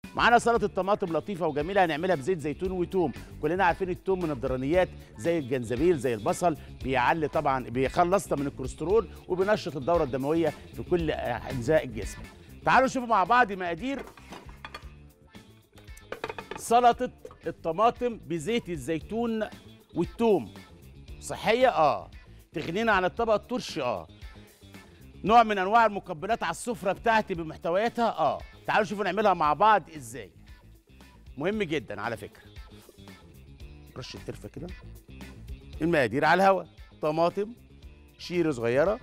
معانا سلطه طماطم لطيفه وجميله هنعملها بزيت زيتون وتوم كلنا عارفين التوم من الضرنيات زي الجنزبيل زي البصل بيعلي طبعا بيخلصنا من الكوليسترول وبينشط الدوره الدمويه في كل اجزاء الجسم تعالوا نشوف مع بعض مقادير سلطه الطماطم بزيت الزيتون والثوم صحيه اه تغنينا عن الطبق الترشي اه نوع من انواع المقبلات على السفره بتاعتي بمحتوياتها اه تعالوا نشوفوا نعملها مع بعض ازاي مهم جدا على فكره رشه قرفه كده المقادير على الهواء طماطم شير صغيره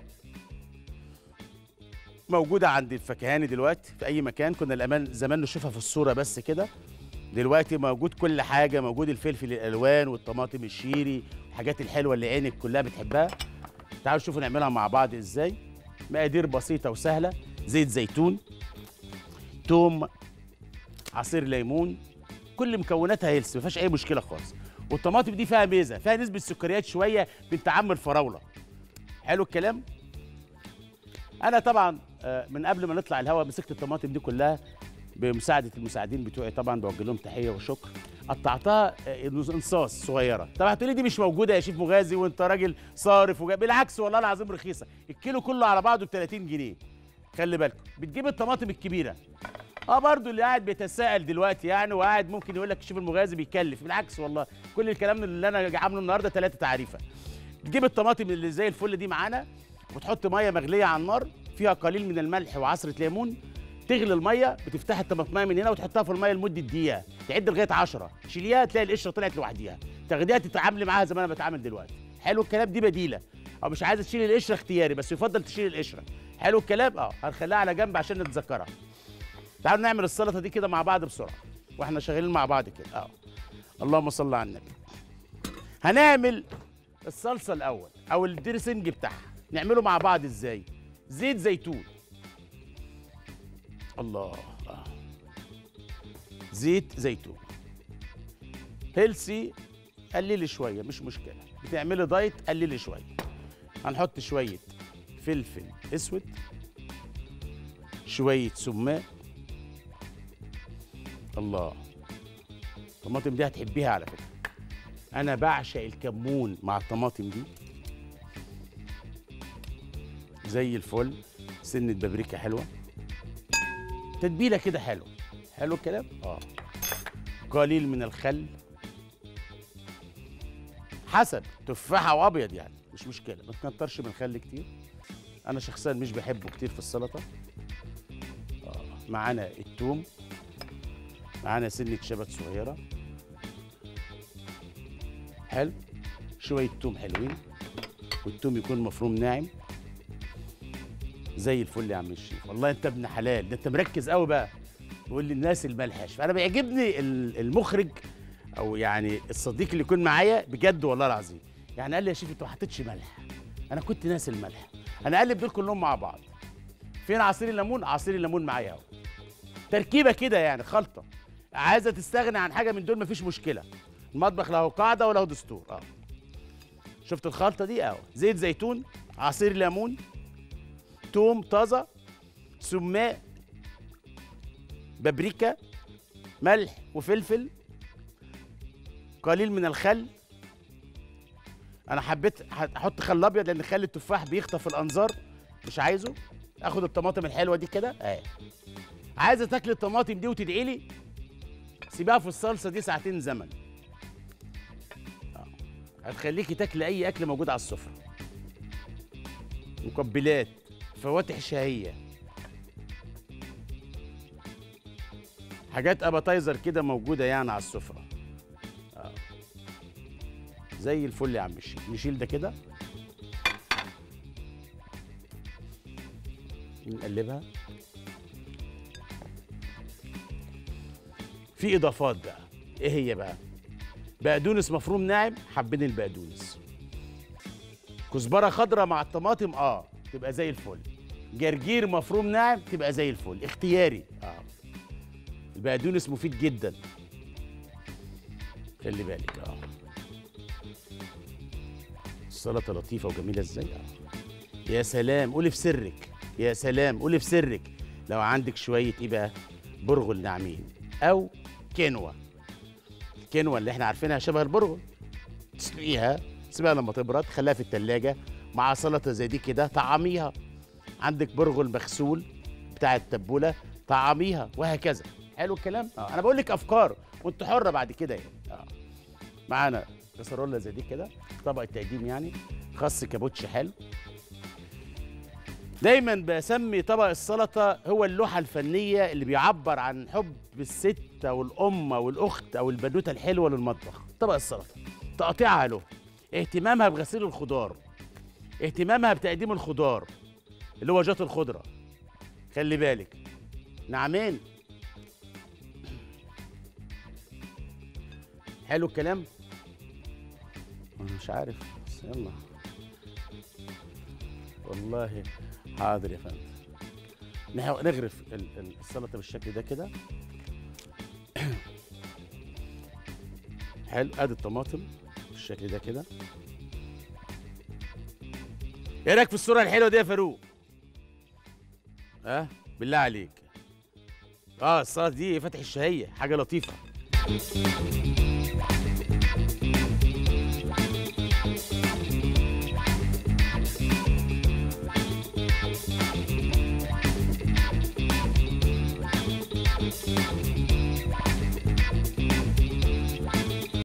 موجوده عند الفكهاني دلوقتي في اي مكان كنا الامان زمان نشوفها في الصوره بس كده دلوقتي موجود كل حاجه موجود الفلفل الالوان والطماطم الشيري الحاجات الحلوه اللي عينك كلها بتحبها تعالوا شوفوا نعملها مع بعض ازاي مقادير بسيطه وسهله زيت زيتون توم عصير ليمون كل مكوناتها هيلث ما فيهاش اي مشكله خالص والطماطم دي فيها ميزه فيها نسبه سكريات شويه بنت عم الفراوله حلو الكلام انا طبعا آه، من قبل ما نطلع الهوا مسكت الطماطم دي كلها بمساعده المساعدين بتوعي طبعا بوجه لهم تحيه وشكر قطعتها آه، انصاص صغيره طبعا هتقولي دي مش موجوده يا شيف مغازي وانت راجل صارف وجا... بالعكس والله العظيم رخيصه الكيلو كله على بعضه ب 30 جنيه خلي بالكم بتجيب الطماطم الكبيره اه برضو اللي قاعد بيتساءل دلوقتي يعني وقاعد ممكن يقول لك شوف المغازي بيكلف بالعكس والله كل الكلام اللي انا عامله النهارده ثلاثه تعريفه تجيب الطماطم اللي زي الفل دي معانا وتحط ميه مغليه على النار فيها قليل من الملح وعصره ليمون تغلي الميه بتفتح الطماطميه من هنا وتحطها في الميه لمده دقيقه تعد لغايه 10 تشيليها تلاقي القشره طلعت لوحديها تاخديها تتعاملي معاها زي ما انا بتعامل دلوقتي حلو الكلام دي بديله او مش عايزه تشيل القشره اختياري بس يفضل تشيل القشره حلو الكلام اه هنخليها على جنب عشان نتذكرها تعالوا نعمل السلطه دي كده مع بعض بسرعه واحنا شغالين مع بعض كده اه اللهم صل على النبي هنعمل الصلصه الاول او الدريسنج بتاعها نعمله مع بعض ازاي زيت زيتون الله آه. زيت زيتون هيلسي قللي شويه مش مشكله بتعملي دايت قللي شويه هنحط شويه فلفل اسود شويه سماق الله الطماطم دي هتحبيها على فكره انا بعشق الكمون مع الطماطم دي زي الفل سنه بابريكا حلوه تتبيله كده حلوه حلو الكلام اه قليل من الخل حسب تفاحه وابيض يعني مش مشكله ما تكترش من الخل كتير انا شخصيا مش بحبه كتير في السلطه آه. معانا التوم معانا سنه شبت صغيره حلو شويه توم حلوين والتوم يكون مفروم ناعم زي الفل يا عم الشيف والله انت ابن حلال ده انت مركز قوي بقى بقول للناس الملحش فانا بيعجبني ال- المخرج او يعني الصديق اللي يكون معايا بجد والله العظيم يعني قال لي يا شيف انت ما حطيتش ملح انا كنت ناسي الملح انا اقلب دول كلهم مع بعض فين عصير الليمون عصير الليمون معايا اهو تركيبه كده يعني خلطه عايزه تستغني عن حاجه من دول مفيش مشكله المطبخ له قاعده وله دستور اه شفت الخلطه دي اهو زيت زيتون عصير ليمون توم طازه سماق بابريكا ملح وفلفل قليل من الخل انا حبيت احط خل ابيض لان خل التفاح بيخطف الانظار مش عايزه اخد الطماطم الحلوه دي كده اهي عايزه تاكل الطماطم دي وتدعي لي سيبها في الصلصه دي ساعتين زمن آه. هتخليكي تاكلي اي اكل موجود على السفره مقبلات فواتح شهيه حاجات اباتايزر كده موجوده يعني على السفره آه. زي الفل يا عم الشيخ نشيل ده كده نقلبها في اضافات بقى ايه هي بقى بقدونس مفروم ناعم حابين البقدونس كزبره خضراء مع الطماطم اه تبقى زي الفل جرجير مفروم ناعم تبقى زي الفل اختياري اه البقدونس مفيد جدا خلي بالك اه السلطه لطيفه وجميله ازاي اه يا سلام قولي في سرك يا سلام قولي في سرك لو عندك شويه ايه بقى برغل ناعمين او كينوا الكينوا اللي احنا عارفينها شبه البرغل تسلقيها تسيبها لما تبرد خليها في التلاجة مع سلطه زي دي كده طعميها عندك برغل مغسول بتاع التبوله طعميها وهكذا حلو الكلام اه انا بقول لك افكار وانت حره بعد كده يعني اه معانا كسرولة زي دي كده طبق التقديم يعني خس كابوتشي حلو دايما بسمي طبق السلطه هو اللوحه الفنيه اللي بيعبر عن حب الست او الام او الاخت او البنوته الحلوه للمطبخ طبق السلطه تقطيعها له اهتمامها بغسيل الخضار اهتمامها بتقديم الخضار اللي هو جات الخضره خلي بالك نعمين حلو الكلام أنا مش عارف بس يلا والله حاضر يا فندم نح- نغرف ال- ال- السلطه بالشكل ده كده حلو ادي الطماطم بالشكل ده كده ايه رايك في الصوره الحلوه دي يا فاروق ها أه؟ بالله عليك اه السلطه دي فتح الشهيه حاجه لطيفه